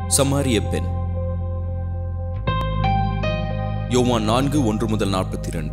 சமாரிய பெண் யோவான் நான்கு ஒன்று முதல் நாற்பத்தி இரண்டு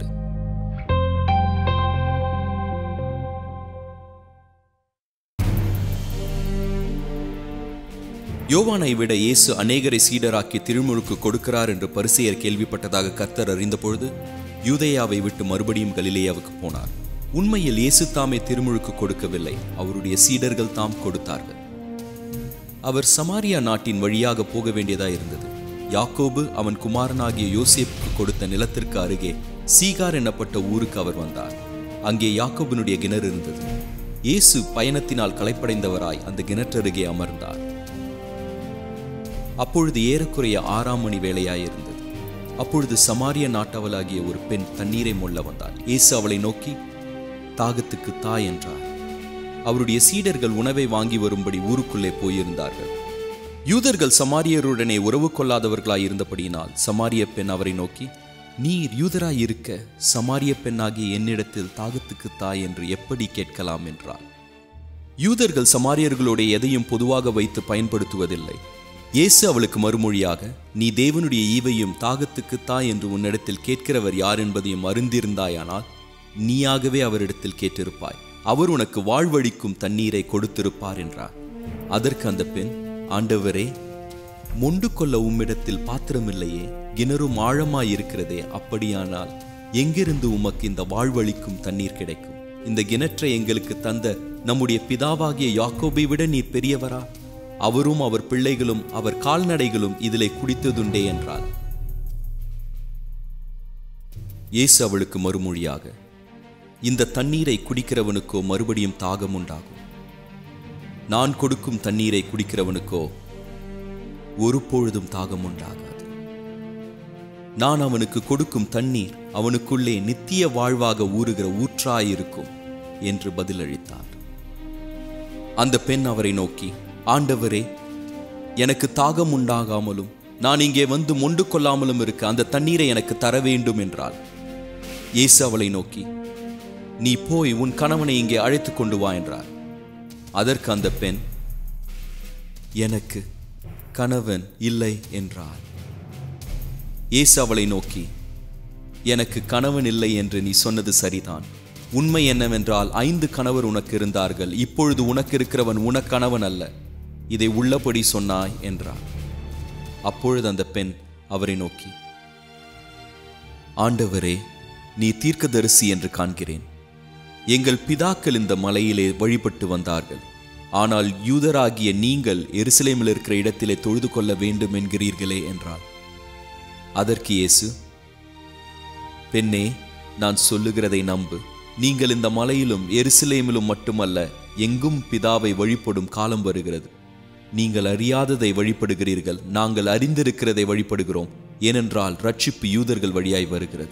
யோவானை விட இயேசு அநேகரை சீடராக்கி திருமுழுக்கு கொடுக்கிறார் என்று பரிசெயர் கேள்விப்பட்டதாக கர்த்தர் அறிந்தபொழுது யூதேயாவை விட்டு மறுபடியும் கலிலேயாவுக்கு போனார் உண்மையில் இயேசு தாமே திருமுழுக்கு கொடுக்கவில்லை அவருடைய சீடர்கள் தாம் கொடுத்தார்கள் அவர் சமாரியா நாட்டின் வழியாக போக வேண்டியதா இருந்தது யாக்கோபு அவன் குமாரனாகிய யோசேப்புக்கு கொடுத்த நிலத்திற்கு அருகே சீகார் எனப்பட்ட ஊருக்கு அவர் வந்தார் அங்கே யாக்கோபினுடைய கிணறு இருந்தது இயேசு பயணத்தினால் களைப்படைந்தவராய் அந்த கிணற்றருகே அமர்ந்தார் அப்பொழுது ஏறக்குறைய ஆறாம் மணி வேளையாயிருந்தது அப்பொழுது சமாரிய நாட்டவளாகிய ஒரு பெண் தண்ணீரை மொள்ள வந்தாள் இயேசு அவளை நோக்கி தாகத்துக்கு தாய் என்றார் அவருடைய சீடர்கள் உணவை வாங்கி வரும்படி ஊருக்குள்ளே போயிருந்தார்கள் யூதர்கள் சமாரியருடனே உறவு கொள்ளாதவர்களாய் இருந்தபடியினால் சமாரிய பெண் அவரை நோக்கி நீர் யூதராய் இருக்க சமாரிய பெண்ணாகிய என்னிடத்தில் தாகத்துக்கு தாய் என்று எப்படி கேட்கலாம் என்றார் யூதர்கள் சமாரியர்களோட எதையும் பொதுவாக வைத்து பயன்படுத்துவதில்லை இயேசு அவளுக்கு மறுமொழியாக நீ தேவனுடைய ஈவையும் தாகத்துக்கு தாய் என்று உன்னிடத்தில் கேட்கிறவர் யார் என்பதையும் அறிந்திருந்தாயானால் நீயாகவே அவரிடத்தில் கேட்டிருப்பாய் அவர் உனக்கு வாழ்வழிக்கும் தண்ணீரை கொடுத்திருப்பார் என்றார் அதற்கு அந்த பெண் ஆண்டவரே மொண்டு கொள்ள உம்மிடத்தில் பாத்திரமில்லையே கிணறும் ஆழமாயிருக்கிறதே அப்படியானால் எங்கிருந்து உமக்கு இந்த வாழ்வழிக்கும் தண்ணீர் கிடைக்கும் இந்த கிணற்றை எங்களுக்கு தந்த நம்முடைய பிதாவாகிய யாக்கோபை விட நீர் பெரியவரா அவரும் அவர் பிள்ளைகளும் அவர் கால்நடைகளும் இதிலே குடித்ததுண்டே என்றார் இயேசு அவளுக்கு மறுமொழியாக இந்த தண்ணீரை குடிக்கிறவனுக்கோ மறுபடியும் தாகம் உண்டாகும் நான் கொடுக்கும் தண்ணீரை குடிக்கிறவனுக்கோ ஒரு பொழுதும் தாகம் உண்டாகாது நான் அவனுக்கு கொடுக்கும் தண்ணீர் அவனுக்குள்ளே நித்திய வாழ்வாக ஊறுகிற ஊற்றாயிருக்கும் என்று பதிலளித்தார் அந்த பெண் அவரை நோக்கி ஆண்டவரே எனக்கு தாகம் உண்டாகாமலும் நான் இங்கே வந்து மொண்டு கொள்ளாமலும் இருக்க அந்த தண்ணீரை எனக்கு தர வேண்டும் என்றாள் இயேசு அவளை நோக்கி நீ போய் உன் கணவனை இங்கே அழைத்து கொண்டு வா என்றார் அதற்கு அந்த பெண் எனக்கு கணவன் இல்லை என்றார் இயேசு அவளை நோக்கி எனக்கு கணவன் இல்லை என்று நீ சொன்னது சரிதான் உண்மை என்னவென்றால் ஐந்து கணவர் உனக்கு இருந்தார்கள் இப்பொழுது உனக்கு இருக்கிறவன் உனக்கணவன் அல்ல இதை உள்ளபடி சொன்னாய் என்றார் அப்பொழுது அந்த பெண் அவரை நோக்கி ஆண்டவரே நீ தீர்க்கதரிசி என்று காண்கிறேன் எங்கள் பிதாக்கள் இந்த மலையிலே வழிபட்டு வந்தார்கள் ஆனால் யூதராகிய நீங்கள் எருசலேமில் இருக்கிற இடத்திலே தொழுது கொள்ள வேண்டும் என்கிறீர்களே என்றார் அதற்கு இயேசு பெண்ணே நான் சொல்லுகிறதை நம்பு நீங்கள் இந்த மலையிலும் எருசலேமிலும் மட்டுமல்ல எங்கும் பிதாவை வழிபடும் காலம் வருகிறது நீங்கள் அறியாததை வழிபடுகிறீர்கள் நாங்கள் அறிந்திருக்கிறதை வழிபடுகிறோம் ஏனென்றால் ரட்சிப்பு யூதர்கள் வழியாய் வருகிறது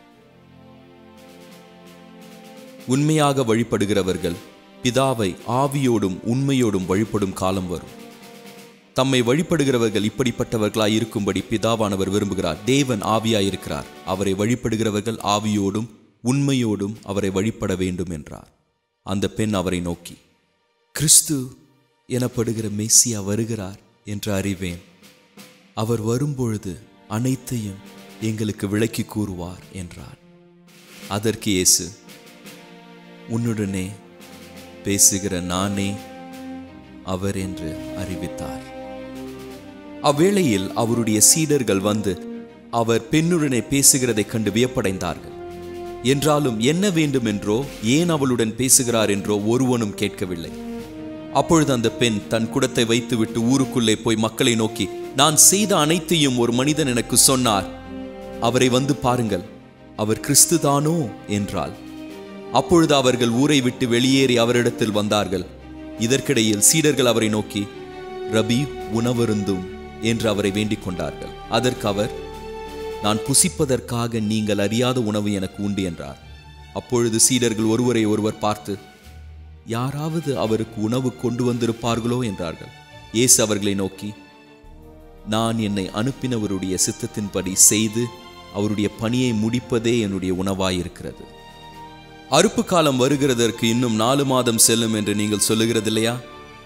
உண்மையாக வழிபடுகிறவர்கள் பிதாவை ஆவியோடும் உண்மையோடும் வழிபடும் காலம் வரும் தம்மை வழிபடுகிறவர்கள் இப்படிப்பட்டவர்களாய் இருக்கும்படி பிதாவானவர் விரும்புகிறார் தேவன் ஆவியாயிருக்கிறார் அவரை வழிபடுகிறவர்கள் ஆவியோடும் உண்மையோடும் அவரை வழிபட வேண்டும் என்றார் அந்த பெண் அவரை நோக்கி கிறிஸ்து எனப்படுகிற மெஸ்ஸியா வருகிறார் என்று அறிவேன் அவர் வரும்பொழுது அனைத்தையும் எங்களுக்கு விளக்கி கூறுவார் என்றார் அதற்கு இயேசு உன்னுடனே பேசுகிற நானே அவர் என்று அறிவித்தார் அவ்வேளையில் அவருடைய சீடர்கள் வந்து அவர் பெண்ணுடனே பேசுகிறதைக் கண்டு வியப்படைந்தார்கள் என்றாலும் என்ன வேண்டும் என்றோ ஏன் அவளுடன் பேசுகிறார் என்றோ ஒருவனும் கேட்கவில்லை அப்பொழுது அந்த பெண் தன் குடத்தை வைத்துவிட்டு ஊருக்குள்ளே போய் மக்களை நோக்கி நான் செய்த அனைத்தையும் ஒரு மனிதன் எனக்கு சொன்னார் அவரை வந்து பாருங்கள் அவர் கிறிஸ்துதானோ என்றாள் அப்பொழுது அவர்கள் ஊரை விட்டு வெளியேறி அவரிடத்தில் வந்தார்கள் இதற்கிடையில் சீடர்கள் அவரை நோக்கி ரபி உணவருந்தும் என்று அவரை வேண்டிக் கொண்டார்கள் அதற்கு அவர் நான் புசிப்பதற்காக நீங்கள் அறியாத உணவு எனக்கு உண்டு என்றார் அப்பொழுது சீடர்கள் ஒருவரை ஒருவர் பார்த்து யாராவது அவருக்கு உணவு கொண்டு வந்திருப்பார்களோ என்றார்கள் இயேசு அவர்களை நோக்கி நான் என்னை அனுப்பினவருடைய சித்தத்தின்படி செய்து அவருடைய பணியை முடிப்பதே என்னுடைய உணவாயிருக்கிறது அறுப்பு காலம் வருகிறதற்கு இன்னும் நாலு மாதம் செல்லும் என்று நீங்கள் சொல்லுகிறதில்லையா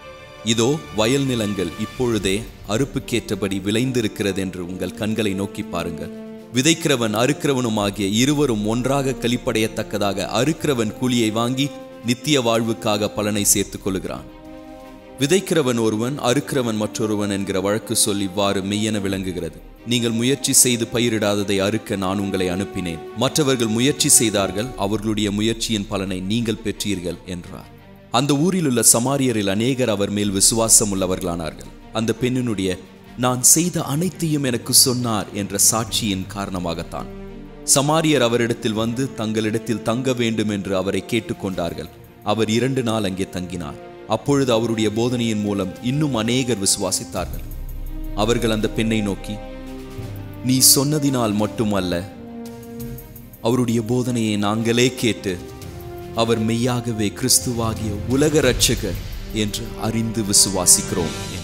இதோ வயல் நிலங்கள் இப்பொழுதே அறுப்புக்கேற்றபடி விளைந்திருக்கிறது என்று உங்கள் கண்களை நோக்கி பாருங்கள் விதைக்கிறவன் அறுக்கிறவனும் ஆகிய இருவரும் ஒன்றாக கழிப்படையத்தக்கதாக அறுக்கிறவன் கூலியை வாங்கி நித்திய வாழ்வுக்காக பலனை சேர்த்துக் கொள்கிறான் விதைக்கிறவன் ஒருவன் அறுக்கிறவன் மற்றொருவன் என்கிற வழக்கு சொல் இவ்வாறு மெய்யென விளங்குகிறது நீங்கள் முயற்சி செய்து பயிரிடாததை அறுக்க நான் உங்களை அனுப்பினேன் மற்றவர்கள் முயற்சி செய்தார்கள் அவர்களுடைய முயற்சியின் பலனை நீங்கள் பெற்றீர்கள் என்றார் அந்த ஊரில் உள்ள சமாரியரில் அநேகர் அவர் மேல் விசுவாசம் உள்ளவர்களானார்கள் அந்த பெண்ணினுடைய நான் செய்த அனைத்தையும் எனக்கு சொன்னார் என்ற சாட்சியின் காரணமாகத்தான் சமாரியர் அவரிடத்தில் வந்து தங்களிடத்தில் தங்க வேண்டும் என்று அவரை கேட்டுக்கொண்டார்கள் அவர் இரண்டு நாள் அங்கே தங்கினார் அப்பொழுது அவருடைய போதனையின் மூலம் இன்னும் அநேகர் விசுவாசித்தார்கள் அவர்கள் அந்த பெண்ணை நோக்கி நீ சொன்னதினால் மட்டுமல்ல அவருடைய போதனையை நாங்களே கேட்டு அவர் மெய்யாகவே கிறிஸ்துவாகிய உலக இரட்சகர் என்று அறிந்து விசுவாசிக்கிறோம்